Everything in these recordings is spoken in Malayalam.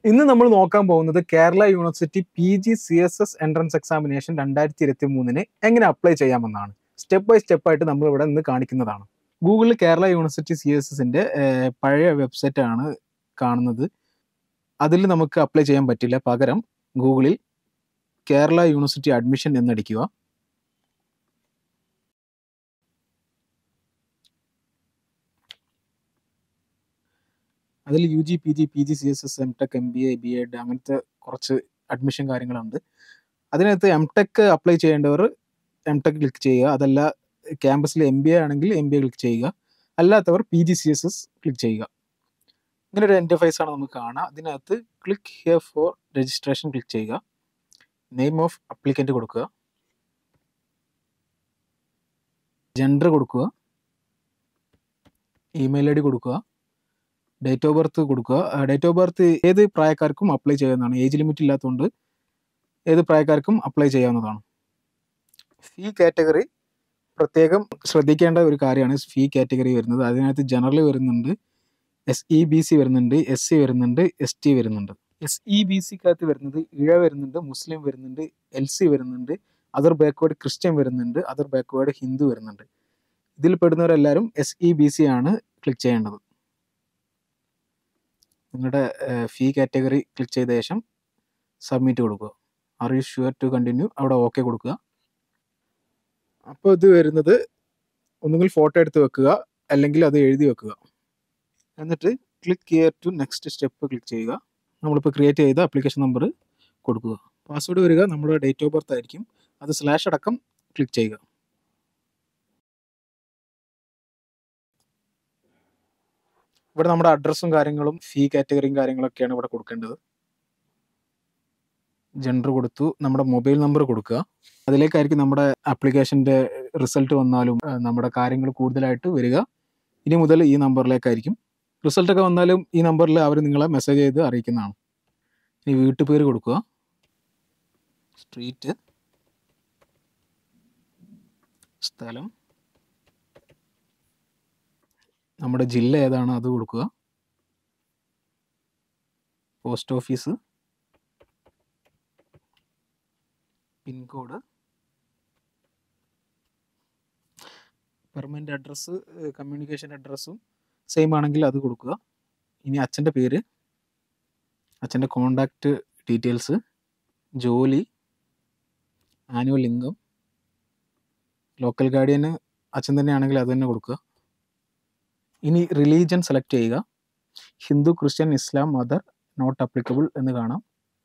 ഇന്ന് നമ്മൾ നോക്കാൻ പോകുന്നത് Kerala University P G C S S entrance examination രണ്ടായിരത്തി ഇരുപത്തി മൂന്നിന് എങ്ങനെ അപ്ലൈ ചെയ്യാമെന്നാണ് സ്റ്റെപ്പ് ബൈ സ്റ്റെപ്പ് ആയിട്ട് നമ്മൾ ഇവിടെ നിന്ന് കാണിക്കുന്നതാണ് ഗൂഗിളിൽ കേരള യൂണിവേഴ്സിറ്റി സി എസ് എസിന്റെ പഴയ വെബ്സൈറ്റ് ആണ് കാണുന്നത് അതിൽ നമുക്ക് അപ്ലൈ ചെയ്യാൻ പറ്റില്ല പകരം ഗൂഗിളിൽ കേരള യൂണിവേഴ്സിറ്റി അഡ്മിഷൻ എന്നടിക്കുക അതിൽ U G P G P G C S S M tech M B A B ed അങ്ങനത്തെ കുറച്ച് അഡ്മിഷൻ കാര്യങ്ങളുണ്ട് അതിനകത്ത് എം ടെക് അപ്ലൈ ചെയ്യേണ്ടവർ എം ടെക് ക്ലിക്ക് ചെയ്യുക അതല്ല ക്യാമ്പസിൽ എം ബി എ ആണെങ്കിൽ എം ബി എ ക്ലിക്ക് ചെയ്യുക അല്ലാത്തവർ P G C S S click ചെയ്യുക ഇങ്ങനെ ഒരു എൻ്റർഫൈസ് ആണ് നമുക്ക് കാണാം അതിനകത്ത് click here for registration click ചെയ്യുക നെയിം ഓഫ് അപ്ലിക്കൻ്റ് കൊടുക്കുക ജെൻഡർ കൊടുക്കുക ഇമെയിൽ ഐ ഡി കൊടുക്കുക ഡേറ്റ് ഓഫ് ബർത്ത് കൊടുക്കുക ഡേറ്റ് ഓഫ് ബർത്ത് ഏത് പ്രായക്കാർക്കും അപ്ലൈ ചെയ്യാവുന്നതാണ് ഏജ് ലിമിറ്റ് ഇല്ലാത്തതുകൊണ്ട് ഏത് പ്രായക്കാർക്കും അപ്ലൈ ചെയ്യാവുന്നതാണ് ഫീ കാറ്റഗറി പ്രത്യേകം ശ്രദ്ധിക്കേണ്ട ഒരു കാര്യമാണ് ഫീ കാറ്റഗറി വരുന്നത് അതിനകത്ത് ജനറൽ വരുന്നുണ്ട് എസ് ഇ ബി സി വരുന്നുണ്ട് എസ് സി വരുന്നുണ്ട് എസ് ടി വരുന്നുണ്ട് എസ് ഇ ബി സിക്കകത്ത് വരുന്നത് ഇഴ വരുന്നുണ്ട് മുസ്ലിം വരുന്നുണ്ട് എൽ സി വരുന്നുണ്ട് അതർ ബാക്ക്വേർഡ് ക്രിസ്ത്യൻ വരുന്നുണ്ട് അതർ ബാക്ക്വേർഡ് ഹിന്ദു വരുന്നുണ്ട് ഇതിൽ പെടുന്നവരെല്ലാവരും എസ് ഇ ബി സി ആണ് ക്ലിക്ക് ചെയ്യേണ്ടത് നിങ്ങളുടെ ഫീ കാറ്റഗറി ക്ലിക്ക് ചെയ്ത ശേഷം സബ്മിറ്റ് കൊടുക്കുക are you sure to continue അവിടെ ഓക്കെ കൊടുക്കുക അപ്പോൾ ഇത് വരുന്നത് ഒന്നുകിൽ ഫോട്ടോ എടുത്ത് വെക്കുക അല്ലെങ്കിൽ അത് എഴുതി വെക്കുക എന്നിട്ട് click here to next step click ചെയ്യുക നമ്മളിപ്പോൾ ക്രിയേറ്റ് ചെയ്ത ആപ്ലിക്കേഷൻ നമ്പർ കൊടുക്കുക പാസ്വേഡ് വരിക നമ്മുടെ ഡേറ്റ് ഓഫ് ബർത്ത് ആയിരിക്കും അത് സ്ലാഷ് അടക്കം ക്ലിക്ക് ചെയ്യുക ഇവിടെ നമ്മുടെ അഡ്രസ്സും കാര്യങ്ങളും ഫീ കാറ്റഗറിയും കാര്യങ്ങളൊക്കെയാണ് ഇവിടെ കൊടുക്കേണ്ടത് ജെൻഡർ കൊടുത്തു നമ്മുടെ മൊബൈൽ നമ്പർ കൊടുക്കുക അതിലേക്കായിരിക്കും നമ്മുടെ ആപ്ലിക്കേഷൻ്റെ റിസൾട്ട് വന്നാലും നമ്മുടെ കാര്യങ്ങൾ കൂടുതലായിട്ട് വരിക ഇനി മുതൽ ഈ നമ്പറിലേക്കായിരിക്കും റിസൾട്ടൊക്കെ വന്നാലും ഈ നമ്പറിൽ അവർ നിങ്ങളെ മെസ്സേജ് ചെയ്ത് അറിയിക്കുന്നതാണ് ഇനി വീട്ടുപേര് കൊടുക്കുക സ്ട്രീറ്റ് സ്ഥലം നമ്മുടെ ജില്ല ഏതാണ് അത് കൊടുക്കുക post office pincode permanent address communication അഡ്രസ്സും സെയിം ആണെങ്കിൽ അത് കൊടുക്കുക ഇനി അച്ഛൻ്റെ പേര് അച്ഛൻ്റെ കോണ്ടാക്റ്റ് ഡീറ്റെയിൽസ് ജോലി ആനുവൽ ഇൻകം ലോക്കൽ ഗാർഡിയന് അച്ഛൻ തന്നെയാണെങ്കിൽ അത് തന്നെ കൊടുക്കുക ഇനി റിലീജിയൻ സെലക്ട് ചെയ്യുക ഹിന്ദു ക്രിസ്ത്യൻ ഇസ്ലാം മദർ നോട്ട് അപ്ലിക്കബിൾ എന്ന് കാണാം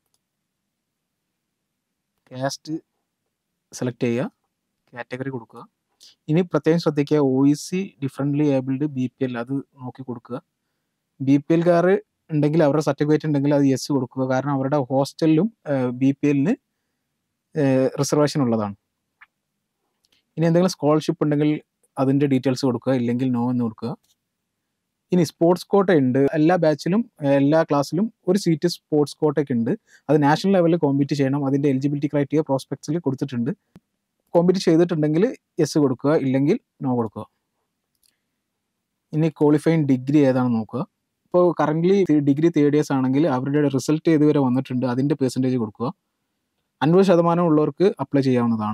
കാസ്റ്റ് സെലക്ട് ചെയ്യുക കാറ്റഗറി കൊടുക്കുക ഇനി പ്രത്യേകം ശ്രദ്ധിക്കുക O E C differently abled B P L അത് നോക്കി കൊടുക്കുക ബി പി എൽക്കാർ ഉണ്ടെങ്കിൽ അവരുടെ സർട്ടിഫിക്കറ്റ് ഉണ്ടെങ്കിൽ അത് യെസ് കൊടുക്കുക കാരണം അവരുടെ ഹോസ്റ്റലിലും ബി പി എല്ലിന് റിസർവേഷൻ ഉള്ളതാണ് ഇനി എന്തെങ്കിലും സ്കോളർഷിപ്പ് ഉണ്ടെങ്കിൽ അതിൻ്റെ ഡീറ്റെയിൽസ് കൊടുക്കുക ഇല്ലെങ്കിൽ നോ എന്ന് കൊടുക്കുക ഇനി സ്പോർട്സ് കോട്ട ഉണ്ട് എല്ലാ ബാച്ചിലും എല്ലാ ക്ലാസ്സിലും ഒരു സീറ്റ് സ്പോർട്സ് കോട്ടയ്ക്ക് ഉണ്ട് അത് നാഷണൽ ലെവലിൽ കോമ്പീറ്റ് ചെയ്യണം അതിൻ്റെ എലിജിബിലിറ്റി ക്രൈറ്റീരിയ പ്രോസ്പെക്ട്സിൽ കൊടുത്തിട്ടുണ്ട് കോമ്പീറ്റ് ചെയ്തിട്ടുണ്ടെങ്കിൽ യെസ് കൊടുക്കുക ഇല്ലെങ്കിൽ നോ കൊടുക്കുക ഇനി ക്വാളിഫൈങ് ഡിഗ്രി ഏതാണെന്ന് നോക്കുക ഇപ്പോൾ കറൻ്റ്ലി ഡിഗ്രി തേർഡ് ഇയേഴ്സ് ആണെങ്കിൽ അവരുടെ റിസൾട്ട് ഏതുവരെ വന്നിട്ടുണ്ട് അതിൻ്റെ പെർസെൻറ്റേജ് കൊടുക്കുക അൻപത് ശതമാനം ഉള്ളവർക്ക് അപ്ലൈ ചെയ്യാവുന്നതാണ്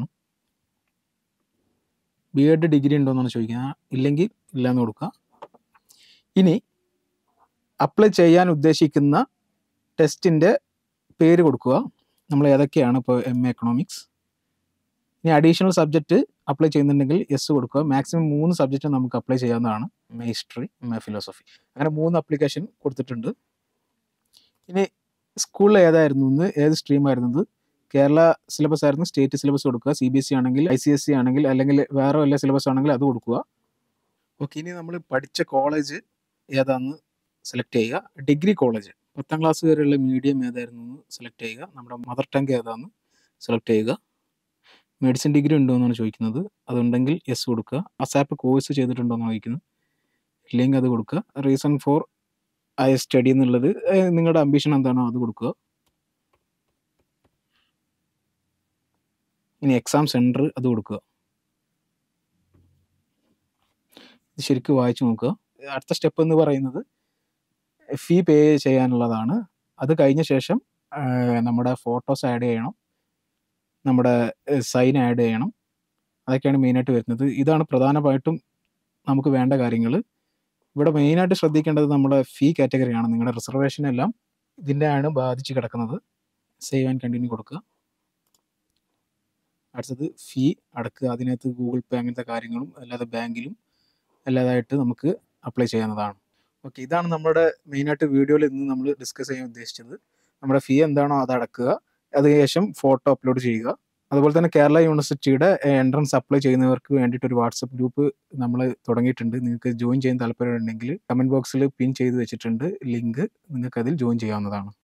ബി എഡ് ഡിഗ്രി ഉണ്ടോ എന്നാണ് ചോദിക്കുക ഇല്ലെങ്കിൽ ഇല്ലയെന്ന് കൊടുക്കുക ഇനി അപ്ലൈ ചെയ്യാൻ ഉദ്ദേശിക്കുന്ന ടെസ്റ്റിൻ്റെ പേര് കൊടുക്കുക നമ്മൾ ഏതൊക്കെയാണ് ഇപ്പോൾ എം എ എക്കണോമിക്സ് ഇനി അഡീഷണൽ സബ്ജക്റ്റ് അപ്ലൈ ചെയ്യുന്നുണ്ടെങ്കിൽ യെസ് കൊടുക്കുക മാക്സിമം മൂന്ന് സബ്ജക്റ്റ് നമുക്ക് അപ്ലൈ ചെയ്യാവുന്നതാണ് M A history M A philosophy അങ്ങനെ മൂന്ന് അപ്ലിക്കേഷൻ കൊടുത്തിട്ടുണ്ട് ഇനി സ്കൂളിൽ ഏതായിരുന്നു എന്ന് ഏത് സ്ട്രീം ആയിരുന്നത് കേരള സിലബസ് ആയിരുന്നു സ്റ്റേറ്റ് സിലബസ് കൊടുക്കുക സി ബി എസ് സി ആണെങ്കിൽ ഐ സി എസ് സി ആണെങ്കിൽ അല്ലെങ്കിൽ വേറെ വല്ല സിലബസ് ആണെങ്കിൽ അത് കൊടുക്കുക ഓക്കെ ഇനി നമ്മൾ പഠിച്ച കോളേജ് ഏതാണെന്ന് സെലക്ട് ചെയ്യുക ഡിഗ്രി കോളേജ് പത്താം ക്ലാസ് വരെയുള്ള മീഡിയം ഏതായിരുന്നു എന്ന് സെലക്ട് ചെയ്യുക നമ്മുടെ മദർ ടങ്ക് ഏതാണെന്ന് സെലക്ട് ചെയ്യുക മെഡിസിൻ ഡിഗ്രി ഉണ്ടോ എന്നാണ് ചോദിക്കുന്നത് അതുണ്ടെങ്കിൽ യെസ് കൊടുക്കുക അസാപ്പ് കോഴ്സ് ചെയ്തിട്ടുണ്ടോ എന്നാണ് ചോദിക്കുന്നത് ഇല്ലെങ്കിൽ അത് കൊടുക്കുക റീസൺ ഫോർ ഐ സ്റ്റഡി എന്നുള്ളത് നിങ്ങളുടെ അംബിഷൻ എന്താണോ അത് കൊടുക്കുക ഇനി എക്സാം സെൻറ്റർ അത് കൊടുക്കുക ഇത് ശരിക്കും വായിച്ചു നോക്കുക അടുത്ത സ്റ്റെപ്പ് എന്ന് പറയുന്നത് ഫീ പേ ചെയ്യാനുള്ളതാണ് അത് കഴിഞ്ഞ ശേഷം ആ, നമ്മുടെ ഫോട്ടോസ് ആഡ് ചെയ്യണം നമ്മുടെ സൈൻ ആഡ് ചെയ്യണം അതൊക്കെയാണ് മെയിനായിട്ട് വരുന്നത് ഇതാണ് പ്രധാനമായിട്ടും നമുക്ക് വേണ്ട കാര്യങ്ങൾ ഇവിടെ മെയിനായിട്ട് ശ്രദ്ധിക്കേണ്ടത് നമ്മുടെ ഫീ കാറ്റഗറിയാണ് നിങ്ങളുടെ റിസർവേഷൻ എല്ലാം ഇതിൻ്റെ ആണ് ബാധിച്ച് കിടക്കുന്നത് സേവ് ആൻഡ് കണ്ടിന്യൂ കൊടുക്കുക അടുത്തത് ഫീ അടക്കുക അതിനകത്ത് ഗൂഗിൾ പേ അങ്ങനത്തെ കാര്യങ്ങളും അല്ലാതെ ബാങ്കിലും അല്ലാതായിട്ട് നമുക്ക് അപ്ലൈ ചെയ്യാവുന്നതാണ് ഓക്കെ ഇതാണ് നമ്മുടെ മെയിനായിട്ട് വീഡിയോയിൽ ഇന്ന് നമ്മൾ ഡിസ്കസ് ചെയ്യാൻ ഉദ്ദേശിച്ചത് നമ്മുടെ ഫീ എന്താണോ അത് അടക്കുക അതിനുശേഷം ഫോട്ടോ അപ്ലോഡ് ചെയ്യുക അതുപോലെ തന്നെ കേരള യൂണിവേഴ്സിറ്റിയുടെ എൻട്രൻസ് അപ്ലൈ ചെയ്യുന്നവർക്ക് വേണ്ടിയിട്ട് ഒരു വാട്സപ്പ് ഗ്രൂപ്പ് നമ്മൾ തുടങ്ങിയിട്ടുണ്ട് നിങ്ങൾക്ക് ജോയിൻ ചെയ്യാൻ താല്പര്യമുണ്ടെങ്കിൽ കമൻറ്റ് ബോക്സിൽ പിൻ ചെയ്ത് വെച്ചിട്ടുണ്ട് ലിങ്ക് നിങ്ങൾക്ക് അതിൽ ജോയിൻ ചെയ്യാവുന്നതാണ്